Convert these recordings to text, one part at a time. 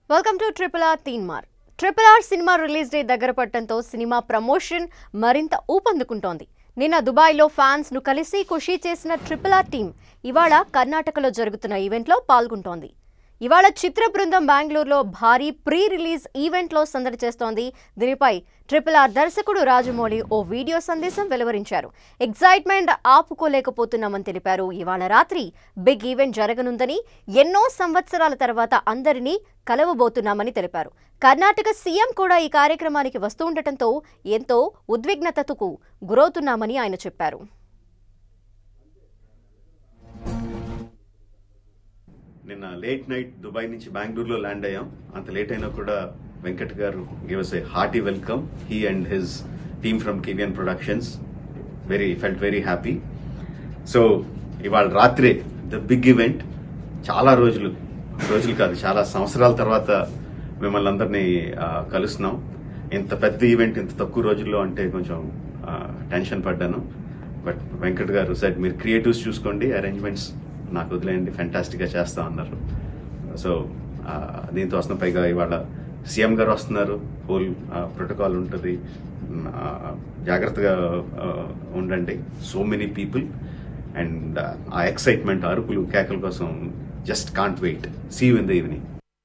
Welcome to triple R తీన్మార్ triple R cinema release date దగ్గర పడటంతో సినిమా ప్రమోషన్ మరింత ఊపందుకుంటోంది నిన్న దుబాయ్లో ఫ్యాన్స్ ను కలిసి ఖుషీ చేసిన ట్రిపుల్ ఆర్ టీం ఇవాళ కర్ణాటకలో జరుగుతున్న ఈవెంట్లో పాల్గొంటోంది ఇవాళ చిత్ర బృందం బెంగళూరులో భారీ ప్రీ రిలీజ్ ఈవెంట్లో సందడి చేస్తోంది దీనిపై ట్రిపుల్ ఆర్ దర్శకుడు రాజమౌళి ఓ వీడియో సందేశం వెలువరించారు ఎగ్జైట్మెంట్ ఆపుకోలేకపోతున్నామని తెలిపారు ఇవాళ రాత్రి బిగ్ ఈవెంట్ జరగనుందని ఎన్నో సంవత్సరాల తర్వాత అందరినీ కలవబోతున్నామని తెలిపారు కర్ణాటక సీఎం కూడా ఈ కార్యక్రమానికి వస్తూ ఉండటంతో ఎంతో ఉద్విగ్నతకు గురవుతున్నామని ఆయన చెప్పారు నిన్న లేట్ నైట్ దుబాయ్ నుంచి బెంగళూరులో ల్యాండ్ అయ్యాం అంత లేట్ అయినా కూడా Venkat garu give us a hearty welcome he and his team from KVN productions very felt very happy so ఇవాళ రాత్రే ద బిగ్ ఈవెంట్ చాలా రోజులు రోజులు కాదు చాలా సంవత్సరాల తర్వాత మిమ్మల్ని అందరినీ ఆ, కలుస్తున్నాం ఇంత పెద్ద ఈవెంట్ ఇంత తక్కువ రోజుల్లో అంటే కొంచెం టెన్షన్ పడ్డాను బట్ వెంకట్ గారు సెట్ మీరు క్రియేటివ్స్ చూసుకోండి అరేంజ్మెంట్స్ నాకు వదిలేయండి fantastic గా చేస్తా అన్నారు సో ఆ, దీంతో వస్తున్న పైగా ఇవాళ సీఎం గారు వస్తున్నారు హోల్ ప్రోటోకాల్ ఉంటుంది ఆ, జాగ్రత్తగా ఆ, ఉండండి సో మెనీ పీపుల్ అండ్ ఆ ఎక్సైట్మెంట్ అరుపులు కేకల కోసం just can't wait see in the evening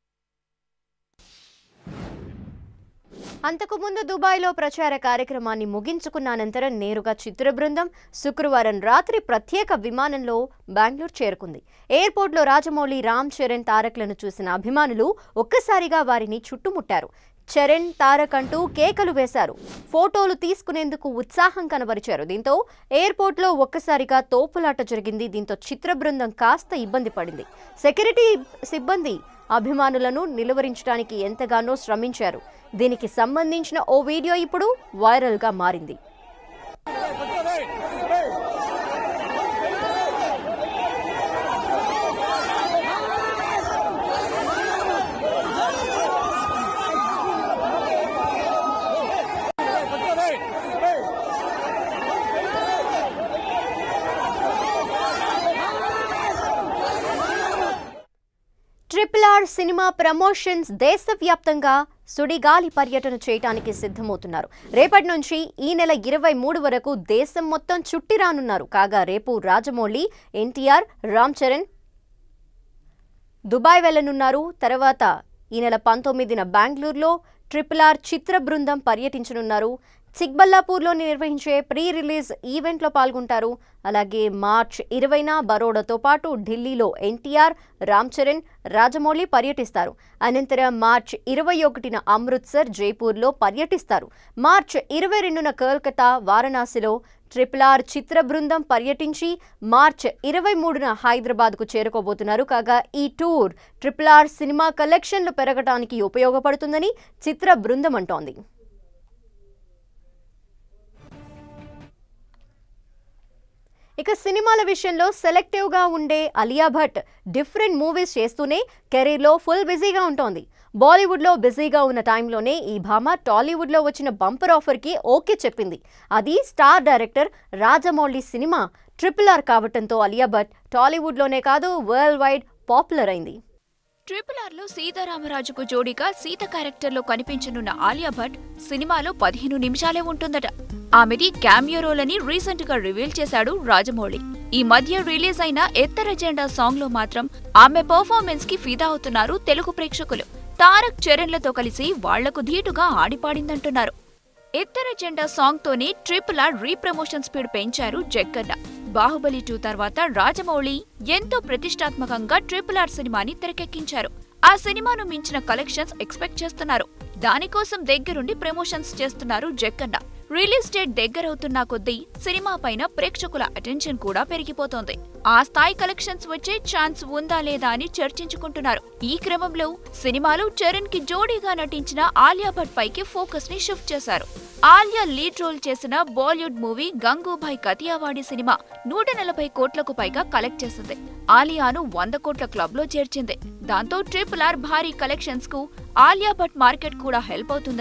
అంతకుముందు దుబాయ్లో ప్రచార కార్యక్రమాన్ని ముగించుకున్న అనంతరం నేరుగా చిత్ర బృందం శుక్రవారం రాత్రి ప్రత్యేక విమానంలో బెంగళూరు చేరుకుంది ఎయిర్పోర్ట్లో రాజమౌళి రామ్ చరణ్ తారక్లను చూసిన అభిమానులు ఒక్కసారిగా వారిని చుట్టుముట్టారు చరణ్ తారక్ అంటూ కేకలు వేశారు ఫోటోలు తీసుకునేందుకు ఉత్సాహం కనబరిచారు దీంతో ఎయిర్పోర్ట్లో ఒక్కసారిగా తోపులాట జరిగింది దీంతో చిత్ర బృందం కాస్త ఇబ్బంది పడింది సెక్యూరిటీ సిబ్బంది అభిమానులను నిలువరించడానికి ఎంతగానో శ్రమించారు దీనికి సంబంధించిన ఓ వీడియో ఇప్పుడు వైరల్గా మారింది ట్రిపుల్ ఆర్ సినిమా ప్రమోషన్స్ దేశవ్యాప్తంగా సుడిగాలి పర్యటన చేయడానికి సిద్ధమవుతున్నారు రేపటి నుంచి ఈ నెల ఇరవై మూడు వరకు దేశం మొత్తం చుట్టి రానున్నారు కాగా రేపు రాజమౌళి ఎన్టీఆర్ రామ్ చరణ్ దుబాయ్ వెళ్లనున్నారు తర్వాత ఈ నెల పంతొమ్మిదిన బెంగళూరులో ట్రిపుల్ ఆర్ చిత్ర బృందం పర్యటించనున్నారు చిక్బల్లాపూర్లో నిర్వహించే ప్రీ రిలీజ్ ఈవెంట్లో పాల్గొంటారు అలాగే మార్చ్ ఇరవైన బరోడాతో పాటు ఢిల్లీలో ఎన్టీఆర్ రామ్ చరణ్ రాజమౌళి పర్యటిస్తారు అనంతరం మార్చ్ ఇరవై ఒకటిన అమృత్సర్ జైపూర్లో పర్యటిస్తారు మార్చ్ ఇరవై రెండున కోల్కతా వారణాసిలో ట్రిపుల్ ఆర్ చిత్ర బృందం పర్యటించి మార్చ్ ఇరవై మూడున హైదరాబాద్కు చేరుకోబోతున్నారు కాగా ఈ టూర్ ట్రిపుల్ ఆర్ సినిమా కలెక్షన్లు పెరగటానికి ఉపయోగపడుతుందని చిత్ర బృందం అంటోంది ఇక సినిమాల విషయంలో సెలెక్టివ్గా ఉండే అలియా భట్ డిఫరెంట్ మూవీస్ చేస్తూనే కెరీర్లో ఫుల్ బిజీగా ఉంటోంది బాలీవుడ్లో బిజీగా ఉన్న టైంలోనే ఈ భామ టాలీవుడ్లో వచ్చిన బంపర్ ఆఫర్కి ఓకే చెప్పింది అది star director Rajamouli cinema triple R కావటంతో అలియా భట్ టాలీవుడ్లోనే కాదు వరల్డ్ వైడ్ పాపులర్ అయింది ట్రిపుల్ ఆర్లో సీతారామరాజుకు జోడీగా సీత క్యారెక్టర్లో కనిపించనున్న ఆలియా భట్ సినిమాలో పదిహేను నిమిషాలే ఉంటుందట ఆమెది క్యామియో రోల్ అని రీసెంట్ గా రివీల్ చేశాడు రాజమౌళి ఈ మధ్య రిలీజ్ అయిన ఎత్తర జెండా సాంగ్ లో మాత్రం ఆమె పర్ఫార్మెన్స్ కి ఫిదా అవుతున్నారు తెలుగు ప్రేక్షకులు తారక్ చరణ్లతో కలిసి వాళ్లకు ధీటుగా ఆడిపాడిందంటున్నారు ఎత్తర జెండా సాంగ్ తోనే ట్రిపుల్ ఆర్ రీప్రమోషన్ స్పీడ్ పెంచారు జగ్గన్న బాహుబలి టూ తర్వాత రాజమౌళి ఎంతో ప్రతిష్టాత్మకంగా ట్రిపుల్ ఆర్ సినిమాని తెరకెక్కించారు ఆ సినిమాను మించిన కలెక్షన్స్ ఎక్స్పెక్ట్ చేస్తున్నారు దానికోసం దగ్గరుండి ప్రమోషన్స్ చేస్తున్నారు జగ్గన్న రిలీజ్ డేట్ దగ్గరవుతున్న కొద్దీ సినిమా పైన ప్రేక్షకుల అటెన్షన్ కూడా పెరిగిపోతోంది ఆ స్థాయి కలెక్షన్స్ వచ్చే ఛాన్స్ ఉందా లేదా అని చర్చించుకుంటున్నారు ఈ క్రమంలో సినిమాలో చరణ్ కి జోడీగా నటించిన ఆలియా భట్ పైకి ఫోకస్ ని షిఫ్ట్ చేశారు ఆలియా లీడ్ రోల్ చేసిన Bollywood movie Gangubai Kathiawadi cinema నూట నలభై కోట్లకు పైగా కలెక్ట్ చేసింది ఆలియాను వంద కోట్ల క్లబ్ లో చేర్చింది దాంతో ట్రిపుల్ ఆర్ భారీ కలెక్షన్స్ కు ఆలియా భట్ మార్కెట్ కూడా హెల్ప్ అవుతుందని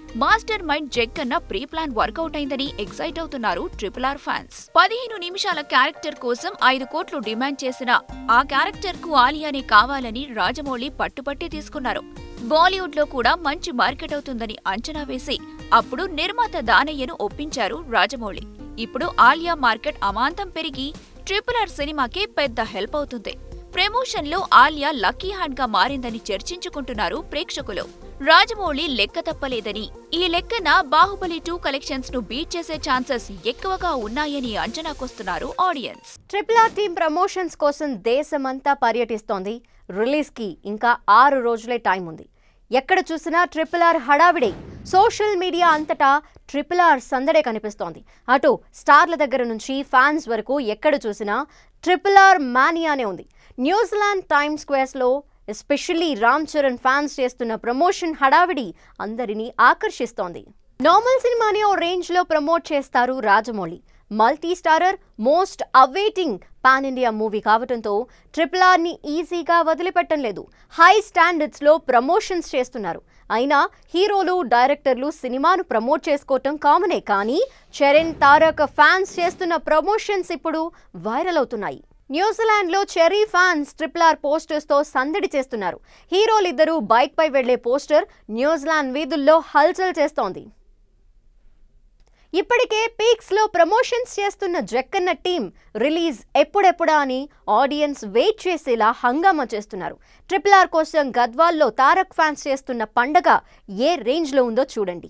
master mind Jakkanna pre plan work out అయిందని ఎక్సైట్ అవుతున్నారు ట్రిపుల్ ఆర్ ఫ్యాన్స్ పదిహేను నిమిషాల క్యారెక్టర్ కోసం ఐదు కోట్లు డిమాండ్ చేసిన ఆ క్యారెక్టర్ కు ఆలియానే కావాలని రాజమౌళి పట్టుపట్టి తీసుకున్నారు బాలీవుడ్ లో కూడా మంచి మార్కెట్ అవుతుందని అంచనా వేసి అప్పుడు నిర్మాత దానయ్యను ఒప్పించారు రాజమౌళి ఇప్పుడు ఆలియా మార్కెట్ అమాంతం పెరిగి ట్రిపుల్ ఆర్ సినిమాకి పెద్ద హెల్ప్ అవుతుంది ప్రమోషన్ లో ఆలియా లక్కీ హ్యాండ్ గా మారిందని చర్చించుకుంటున్నారు ప్రేక్షకులు రాజమౌళి లెక్క తప్పలేదని ఈ లెక్కన బాహుబలి టూ కలెక్షన్స్ ను బీట్ చేసే ఛాన్సెస్ ఎక్కువగా ఉన్నాయని అంచనాకొస్తున్నారు audience triple R team promotions కోసం దేశమంతా పర్యటిస్తోంది రిలీజ్కి ఇంకా ఆరు రోజులే టైం ఉంది ఎక్కడ చూసినా ట్రిపుల్ ఆర్ హడావిడే సోషల్ మీడియా అంతటా ట్రిపుల్ ఆర్ సందడే కనిపిస్తోంది అటు స్టార్ల దగ్గర నుంచి ఫ్యాన్స్ వరకు ఎక్కడ చూసినా ట్రిపుల్ ఆర్ మానియానే ఉంది న్యూజిలాండ్ టైమ్ స్క్వేర్స్లో ఎస్పెషల్లీ రామ్ చరణ్ ఫ్యాన్స్ చేస్తున్న ప్రమోషన్ హడావిడి అందరినీ ఆకర్షిస్తోంది నార్మల్ సినిమాని ఓ రేంజ్లో ప్రమోట్ చేస్తారు Rajamouli multi starrer most awaiting pan India movie కావడంతో ట్రిపుల్ ఆర్ని ఈజీగా వదిలిపెట్టం లేదు హై స్టాండర్డ్స్లో ప్రమోషన్స్ చేస్తున్నారు అయినా హీరోలు డైరెక్టర్లు సినిమాను ప్రమోట్ చేసుకోవటం కామనే కానీ చరణ్ తారక్ ఫ్యాన్స్ చేస్తున్న ప్రమోషన్స్ ఇప్పుడు వైరల్ అవుతున్నాయి న్యూజిలాండ్లో చెరీ ఫ్యాన్స్ ట్రిపుల్ ఆర్ పోస్టర్స్తో సందడి చేస్తున్నారు హీరోలిద్దరూ బైక్పై వెళ్లే పోస్టర్ న్యూజిలాండ్ వీధుల్లో హల్చల్ చేస్తోంది ఇప్పటికే పీక్స్ లో ప్రమోషన్స్ చేస్తున్న జక్కన్న టీం రిలీజ్ ఎప్పుడెప్పుడా అని ఆడియన్స్ వెయిట్ చేసేలా హంగామా చేస్తున్నారు ట్రిపుల్ ఆర్ కోసం గద్వాల్లో తారక్ ఫ్యాన్స్ చేస్తున్న పండగ ఏ రేంజ్ లో ఉందో చూడండి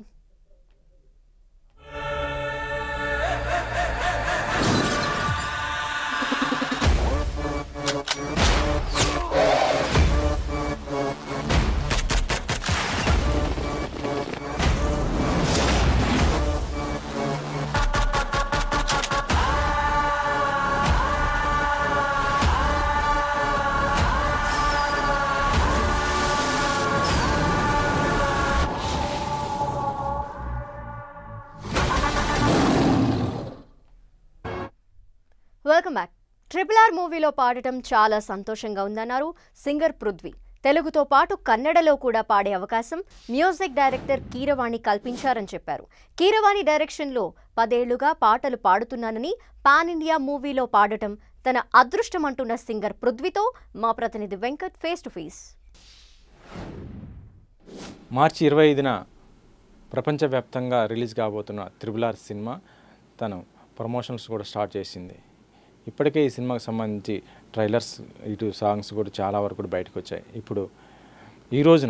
వెల్కమ్ బ్యాక్ ట్రిపుల్ ఆర్ మూవీలో పాడటం చాలా సంతోషంగా ఉందన్నారు సింగర్ పృథ్వీ తెలుగుతో పాటు కన్నడలో కూడా పాడే అవకాశం మ్యూజిక్ డైరెక్టర్ కీరవాణి కల్పించారని చెప్పారు కీరవాణి డైరెక్షన్లో పదేళ్లుగా పాటలు పాడుతున్నానని పాన్ ఇండియా మూవీలో పాడటం తన అదృష్టం అంటున్న సింగర్ పృథ్వీతో మా ప్రతినిధి వెంకట్ ఫేస్ టు ఫేస్ మార్చి ఇరవై ఐదున ప్రపంచవ్యాప్తంగా రిలీజ్ కాబోతున్న త్రిబుల్ ఆర్ సినిమా తను ప్రమోషన్స్ కూడా స్టార్ట్ చేసింది ఇప్పటికే ఈ సినిమాకి సంబంధించి ట్రైలర్స్ ఇటు సాంగ్స్ కూడా చాలా వరకు కూడా బయటకు వచ్చాయి ఇప్పుడు ఈ రోజున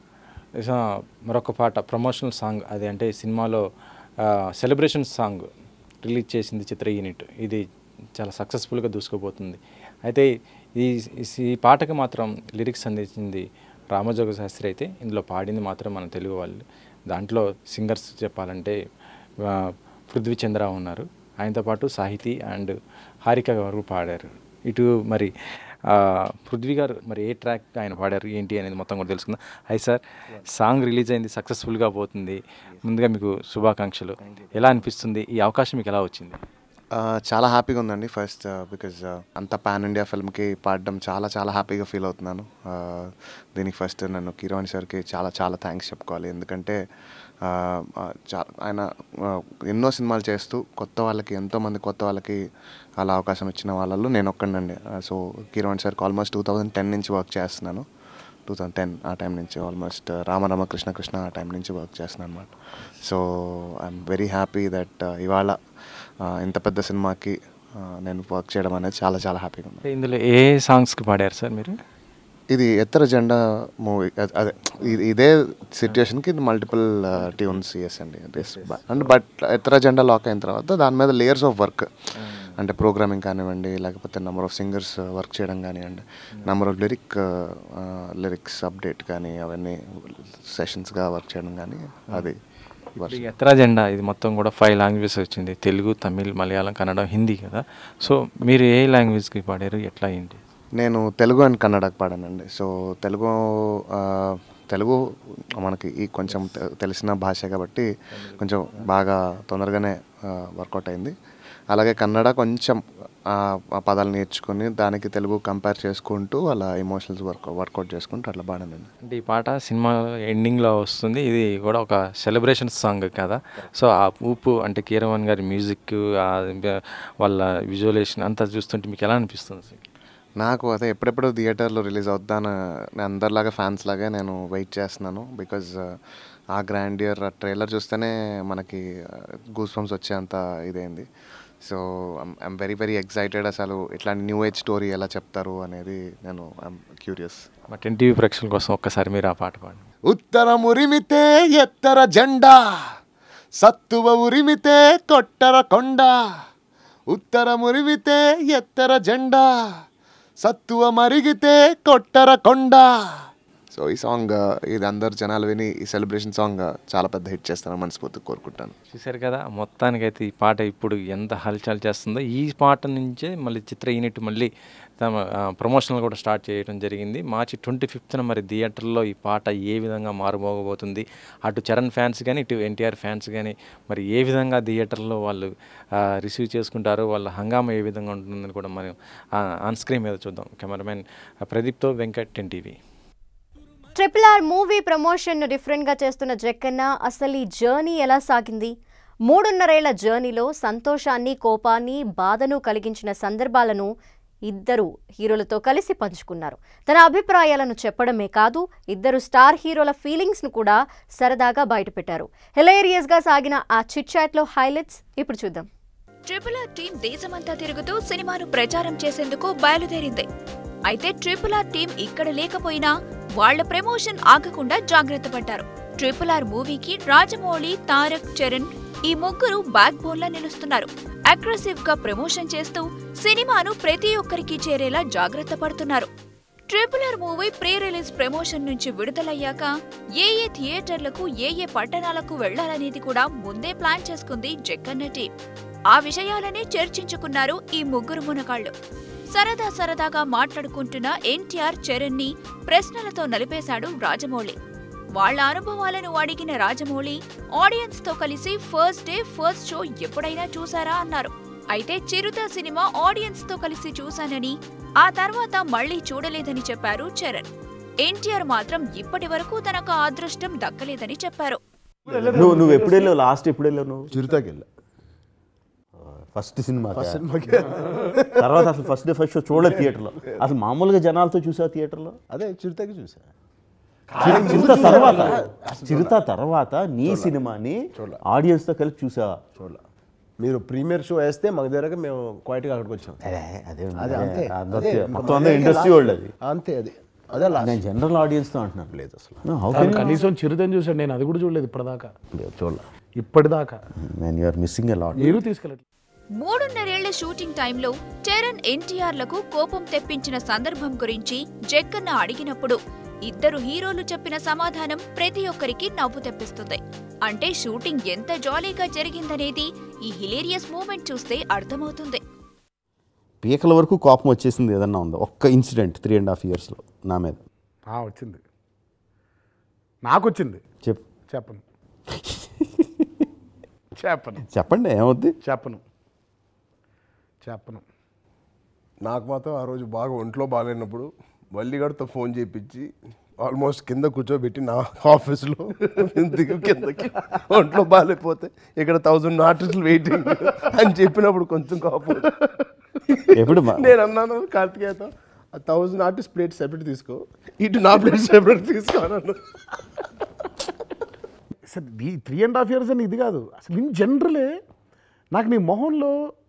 ఆ, మరొక పాట ప్రమోషనల్ సాంగ్ అది అంటే ఈ సినిమాలో సెలబ్రేషన్ సాంగ్ రిలీజ్ చేసింది చిత్ర యూనిట్ ఇది చాలా సక్సెస్ఫుల్గా దూసుకుపోతుంది అయితే ఈ ఈ- ఈ పాటకి మాత్రం లిరిక్స్ అందించింది రామజోగ శాస్త్రి అయితే ఇందులో పాడింది మాత్రం మన తెలుగు వాళ్ళు దాంట్లో సింగర్స్ చెప్పాలంటే ఆ, పృథ్వీ చంద్ర ఉన్నారు ఆయనతో పాటు సాహితీ అండ్ హారిక గారు పాడారు ఇటు మరి ఆ, పృథ్వీ గారు మరి ఏ ట్రాక్ ఆయన పాడారు ఏంటి అనేది మొత్తం కూడా తెలుసుకుందాం హై సార్ సాంగ్ రిలీజ్ అయింది సక్సెస్ఫుల్గా పోతుంది ముందుగా మీకు శుభాకాంక్షలు ఎలా అనిపిస్తుంది ఈ అవకాశం మీకు ఎలా వచ్చింది ఆ, చాలా హ్యాపీగా ఉందండి ఫస్ట్ బికాజ్ అంత పాన్ ఇండియా ఫిల్మ్కి పాడడం చాలా చాలా హ్యాపీగా ఫీల్ అవుతున్నాను ఆ, దీనికి ఫస్ట్ నన్ను కిరోన్ సార్కి చాలా చాలా థ్యాంక్స్ చెప్పుకోవాలి ఎందుకంటే ఆ, ఆ, చా- ఆయన ఆ, ఎన్నో సినిమాలు చేస్తూ కొత్త వాళ్ళకి ఎంతోమంది కొత్త వాళ్ళకి అలా అవకాశం ఇచ్చిన వాళ్ళలో నేను ఒక్కడినండి సో కిరోన్ సార్కి ఆల్మోస్ట్ టూ థౌజండ్ టెన్ నుంచి వర్క్ చేస్తున్నాను టూ థౌజండ్ టెన్ ఆ టైం నుంచి ఆల్మోస్ట్ రామరామ కృష్ణ కృష్ణ ఆ టైం నుంచి వర్క్ చేస్తున్నాను అనమాట so I'm very happy that ఇవాళ ఆ, ఇంత పెద్ద సినిమాకి ఆ, నేను వర్క్ చేయడం అనేది చాలా చాలా హ్యాపీగా ఉంది అంటే ఇందులో ఏ సాంగ్స్కి పాడారు సార్ మీరు ఇది ఎత్తర జెండా మూవీ అదే ఇది- ఇదే సిచ్యుయేషన్కి ఇది మల్టిపుల్ ట్యూన్స్ ఎస్ అండి అండ్ బట్ ఎత్తర జెండా లాక్ అయిన తర్వాత దాని మీద లేయర్స్ ఆఫ్ వర్క్ అంటే ప్రోగ్రామింగ్ కానివ్వండి లేకపోతే నెంబర్ ఆఫ్ సింగర్స్ వర్క్ చేయడం కానివ్వండి number of lyric lyrics update కానీ అవన్నీ సెషన్స్గా వర్క్ చేయడం కానీ అది ఇప్పుడు ఈ ఎత్తరా జెండా ఇది మొత్తం కూడా ఫైవ్ లాంగ్వేజెస్ వచ్చింది తెలుగు తమిళ్ మలయాళం కన్నడ హిందీ కదా సో మీరు ఏ లాంగ్వేజ్కి పాడారు ఎట్లా ఏంటి నేను తెలుగు అండ్ కన్నడకు పాడానండి సో తెలుగు ఆ, తెలుగు మనకి ఈ కొంచెం తె- తెలిసిన భాష కాబట్టి కొంచెం బాగా తొందరగానే వర్కౌట్ అయింది అలాగే కన్నడ కొంచెం ఆ, ఆ పదాలు నేర్చుకుని దానికి తెలుగు కంపేర్ చేసుకుంటూ అలా ఎమోషనల్స్ వర్క్ వర్కౌట్ చేసుకుంటూ అట్లా పాడాను అంటే ఈ పాట సినిమా ఎండింగ్లో వస్తుంది ఇది కూడా ఒక సెలబ్రేషన్ సాంగ్ కదా సో ఆ ఊపు అంటే కీరవన్ గారి మ్యూజిక్ ఆ వాళ్ళ విజువలేషన్ అంతా చూస్తుంటే మీకు ఎలా అనిపిస్తుంది సార్ నాకు అదే ఎప్పుడెప్పుడు థియేటర్లో రిలీజ్ అవుద్దాను నేను అందరిలాగా ఫ్యాన్స్ లాగా నేను వెయిట్ చేస్తున్నాను బికాజ్ ఆ గ్రాండియర్ ఆ ట్రైలర్ చూస్తేనే మనకి గూస్ బంప్స్ వచ్చేంత ఇదైంది so I'm very very excited అసలు ఇట్లాంటి న్యూ ఏజ్ స్టోరీ ఎలా చెప్తారు అనేది నేను ఐఎమ్ క్యూరియస్ మా టెన్ టీవీ ప్రేక్షకుల కోసం ఒక్కసారి మీరు ఆ పాట పాడండి ఉత్తరం ఉరిమితే ఎత్తర జెండా సత్తువ ఉరిమితే కొట్టర కొండ ఉత్తరం ఉరిమితే ఎత్తర జెండా సత్తువ మరిగితే కొట్టర కొండ సో ఈ సాంగ్ ఇది అందరు జనాలు విని ఈ సెలబ్రేషన్ సాంగ్ చాలా పెద్ద హిట్ చేస్తారని మనస్ఫూర్తిగా కోరుకుంటాను చూశారు కదా మొత్తానికైతే ఈ పాట ఇప్పుడు ఎంత హల్చల్ చేస్తుందో ఈ పాట నుంచే మళ్ళీ చిత్ర యూనిట్ మళ్ళీ తమ ప్రమోషనల్ కూడా స్టార్ట్ చేయడం జరిగింది మార్చి ట్వంటీ ఫిఫ్త్న మరి థియేటర్లో ఈ పాట ఏ విధంగా మారుమోగబోతుంది అటు చరణ్ ఫ్యాన్స్ కానీ ఇటు ఎన్టీఆర్ ఫ్యాన్స్ కానీ మరి ఏ విధంగా థియేటర్లో వాళ్ళు రిసీవ్ చేసుకుంటారో వాళ్ళ హంగామా ఏ విధంగా ఉంటుందని కూడా మనం ఆన్ స్క్రీన్ మీద చూద్దాం కెమెరామెన్ ప్రదీప్తో Venkat ten TV triple R movie ప్రమోషన్ను డిఫరెంట్గా చేస్తున్న జక్కన్న అసలు ఈ జర్నీ ఎలా సాగింది మూడున్నరేళ్ల జర్నీలో సంతోషాన్ని కోపాన్ని బాధను కలిగించిన సందర్భాలను ఇద్దరు హీరోలతో కలిసి పంచుకున్నారు తన అభిప్రాయాలను చెప్పడమే కాదు ఇద్దరు స్టార్ హీరోల ఫీలింగ్స్ను కూడా సరదాగా బయటపెట్టారు హిలేరియస్గా సాగిన ఆ చిట్ చాట్లో హైలైట్స్ ఇప్పుడు చూద్దాం ట్రిపుల్ ఆర్ టీం దేశమంతా తిరుగుతూ సినిమాను ప్రచారం చేసేందుకు బయలుదేరింది అయితే ట్రిపుల్ ఆర్ టీం ఇక్కడ లేకపోయినా వాళ్ల ప్రమోషన్ ఆగకుండా జాగ్రత్త పడ్డారు ట్రిపుల్ ఆర్ మూవీకి రాజమౌళి తారక్ చరణ్ ఈ ముగ్గురు బ్యాక్ బోన్ లా నిలుస్తున్నారు అగ్రెసివ్ గా ప్రమోషన్ చేస్తూ సినిమాను ప్రతి ఒక్కరికి చేరేలా జాగ్రత్త పడుతున్నారు triple R movie pre release promotion నుంచి విడుదలయ్యాక ఏ ఏ థియేటర్లకు ఏ ఏ పట్టణాలకు వెళ్లాలనేది కూడా ముందే ప్లాన్ చేసుకుంది జక్కన్న టీం ఆ విషయాలనే చర్చించుకున్నారు ఈ ముగ్గురు మునగాళ్లు సరదా సరదాగా మాట్లాడుకుంటున్న ఎన్టీఆర్ చరణ్ ని ప్రశ్నలతో నలిపేశాడు రాజమౌళి వాళ్ళ అనుభవాలను అడిగిన రాజమౌళి ఆడియన్స్ తో కలిసి ఫస్ట్ డే ఫస్ట్ షో ఎప్పుడైనా చూసారా అన్నారు అయితే చిరుత సినిమా ఆడియన్స్ తో కలిసి చూశానని ఆ తర్వాత మళ్ళీ చూడలేదని చెప్పారు చరణ్ ఎన్టీఆర్ మాత్రం ఇప్పటి వరకు తనకు ఆ అదృష్టం దక్కలేదని చెప్పారు నువ్వు నువ్వు ఎప్పుడు వెళ్ళావు లాస్ట్ ఎప్పుడు వెళ్ళావు నువ్వు చిరుతాకి వెళ్ళా ఫస్ట్ సినిమా తర్వాత అసలు ఫస్ట్ డే ఫస్ట్ షో చూడలేదు థియేటర్లో అసలు మామూలుగా జనాలతో చూసావు థియేటర్లో అదే చిరుతాకి చూసా చిరు- చిరుత తర్వాత చిరుత తర్వాత నీ సినిమాని ఆడియన్స్ తో కలిపి చూసావా చూడాల మీరు ప్రీమియర్ షో వేస్తే మాకు దగ్గర మేము క్వైట్గా అక్కడికి వచ్చాం అదే అదే అదే అంతే అందరూ- అదే. మొత్తం అందరూ ఇండస్ట్రీ వాళ్ళు అది అంతే అది అదే లాస్ట్ నేను జనరల్ ఆడియన్స్ తో అంటున్నాను లేదు అసలు No, how కాదు, can you- కనీసం చిరుతని చూసాడు నేను అది కూడా చూడలేదు ఇప్పటిదాకా లేదు, చూడలే ఇప్పటిదాకా man you are missing a lot మీరు తీసుకెళ్ళట్లేదు మూడున్నరేళ్ల షూటింగ్ టైంలో చరణ్ ఎన్టీఆర్లకు కోపం తెప్పించిన సందర్భం గురించి జక్కన్న అడిగినప్పుడు ఇద్దరు హీరోలు చెప్పిన సమాధానం ప్రతి ఒక్కరికి నవ్వు తెప్పిస్తుంది అంటే షూటింగ్ ఎంత జాలీగా జరిగిందనేది ఈ హిలేరియస్ మూమెంట్ చూస్తే అర్థమవుతుంది పీకల వరకు కోపం వచ్చేసింది ఏదన్నా ఉందా ఒక్క ఇన్సిడెంట్ త్రీ అండ్ హాఫ్ ఇయర్స్లో నా మీద ఆ, వచ్చింది నాకు వచ్చింది చెప్పు చెప్పను చెప్పను చెప్పండి ఏమవుద్ది చెప్పను చెప్పను నాకు మాత్రం ఆ రోజు బాగా ఒంట్లో బాగాలేనప్పుడు వల్లిగాడితో ఫోన్ చేయించి ఆల్మోస్ట్ కింద కూర్చోబెట్టి నా ఆఫీస్లో దిగు కిందకి ఒంట్లో బాగాలేకపోతే ఇక్కడ థౌజండ్ ఆర్టిస్టులు వెయిటింగ్ అని చెప్పినప్పుడు కొంచెం కోపం ఎప్పుడు మా- నేను అన్నాను కార్తికేయతో ఆ థౌజండ్ ఆర్టిస్ట్ ప్లేట్ సెపరేట్ తీసుకో ఇటు నా ప్లేట్ సెపరేట్ తీసుకో అన్నాను సార్ ఈ త్రీ అండ్ హాఫ్ ఇయర్స్ అని ఇది కాదు అసలు ఇన్ జనరలే నాకు నీ మొహంలో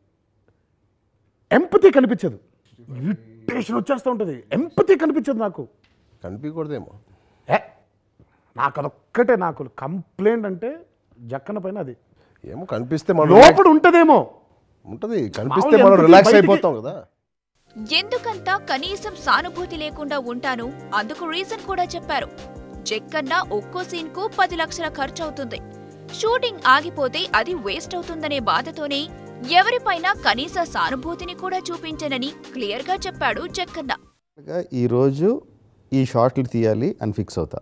ఎంపతి కనిపించదు ఇరిటేషన్ వచ్చేస్తూ ఉంటుంది ఎంపతి కనిపించదు నాకు కనిపించకూడదేమో ఏ నాకు అదొక్కటే నాకు కంప్లైంట్ అంటే జక్కన పైన అది ఏమో కనిపిస్తే మనం లోపల ఉంటదేమో ఉంటుంది కనిపిస్తే మామూలు మనం empathy రిలాక్స్ బయటికి- అయిపోతాం కదా ఎందుకంత కనీసం సానుభూతి లేకుండా ఉంటాను అందుకు రీజన్ కూడా చెప్పారు జక్కన్న ఒక్కో సీన్ కు పది లక్షల ఖర్చు అవుతుంది షూటింగ్ ఆగిపోతే అది వేస్ట్ అవుతుందనే బాధతోనే ఎవరిపైనా కనీస సానుభూతిని కూడా చూపించనని క్లియర్ గా చెప్పాడు జక్కన్న ఈరోజు ఈ షార్ట్లు తీయాలి అని ఫిక్స్ అవుతా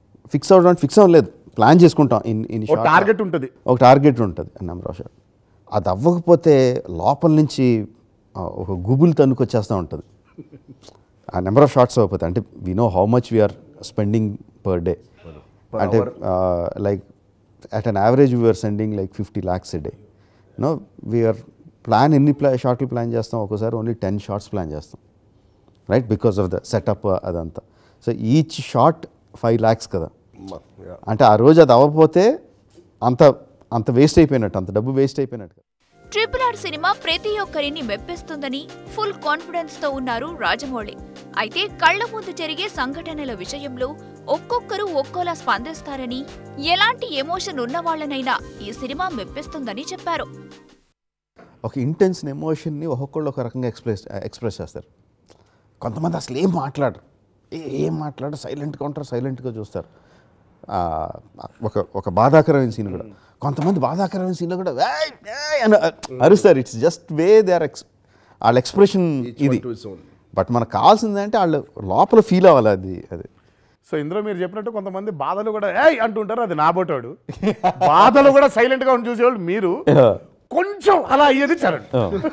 ఫిక్స్ అవడం ఫిక్స్ అవ్వలేదు ప్లాన్ చేసుకుంటాం ఇన్ ఇన్ ఒక టార్గెట్ ఉంటుంది ఒక టార్గెట్ ఉంటుంది నెంబర్ ఆఫ్ షార్ట్ అది అవ్వకపోతే లోపల నుంచి ఆ, ఒక గుబులు తన్నుకొచ్చేస్తూ ఉంటుంది ఆ నెంబర్ ఆఫ్ షార్ట్స్ అవ్వకపోతే అంటే we know how much we're spending per day అంటే like at an average we're sending like fifty lakhs a day no we're plan ఎన్ని ప్లా షార్ట్లు ప్లాన్ చేస్తాం ఒక్కోసారి ఓన్లీ టెన్ షార్ట్స్ ప్లాన్ చేస్తాం right because of the setup అదంతా so each short five lakhs కదా అంటే ఆ రోజు అది అవ్వకపోతే అంత అంత వేస్ట్ అయిపోయినట్టు అంత డబ్బు వేస్ట్ అయిపోయినట్టు ట్రిపుల్ ఆర్ సినిమా ప్రతి ఒక్కరిని మెప్పిస్తుందని ఫుల్ కాన్ఫిడెన్స్ తో ఉన్నారు రాజమౌళి అయితే కళ్ల ముందు జరిగే సంఘటనల విషయంలో ఒక్కొక్కరు ఒక్కోలా స్పందిస్తారని ఎలాంటి ఎమోషన్ ఉన్న వాళ్ళనైనా ఈ సినిమా మెప్పిస్తుందని చెప్పారు ఒక ఇంటెన్స్ ఎమోషన్ని ఒక్కొక్కళ్ళు ఒక రకంగా ఎక్స్ప్రెస్ ఎక్స్ప్రెస్ చేస్తారు కొంతమంది అసలు ఏం మాట్లాడరు ఏ- ఏం మాట్లాడరు సైలెంట్గా ఉంటారు సైలెంట్గా చూస్తారు ఆ, ఒక ఒక బాధాకరమైన సీన్ కూడా కొంతమంది బాధాకరమైన సీన్లో కూడా "ఏయ్, ఏయ్" అని అరుస్తారు it's just way they are ex వాళ్ళ ఎక్స్ప్రెషన్ ఇది to his own. బట్ మనకు కావాల్సిందంటే వాళ్ళు లోపల ఫీల్ అవ్వాలి అది అది సో ఇందులో మీరు చెప్పినట్టు కొంతమంది బాధలు కూడా ఏయ్ అంటుంటారు అది నాబోటాడు బాధలు కూడా సైలెంట్ గా ఉండి చూసేవాళ్ళు మీరు కొంచెం అలా అయ్యేది చరణ్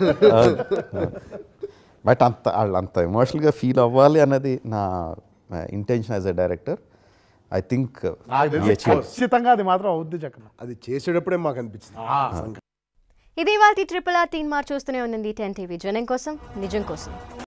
బట్ అంత వాళ్ళు అంత ఎమోషనల్గా ఫీల్ అవ్వాలి అన్నది నా intention as a director I think నాకు తెలిసి ఖచ్చితంగా అది మాత్రం అవుద్ది చక్కన అది చేసేటప్పుడే మాకు అనిపించింది ఇది ఇవాళ ట్రిపుల్ ఆర్ తీన్ మార్ చూస్తూనే ఉండండి టెన్ టీవీ జనం కోసం నిజం కోసం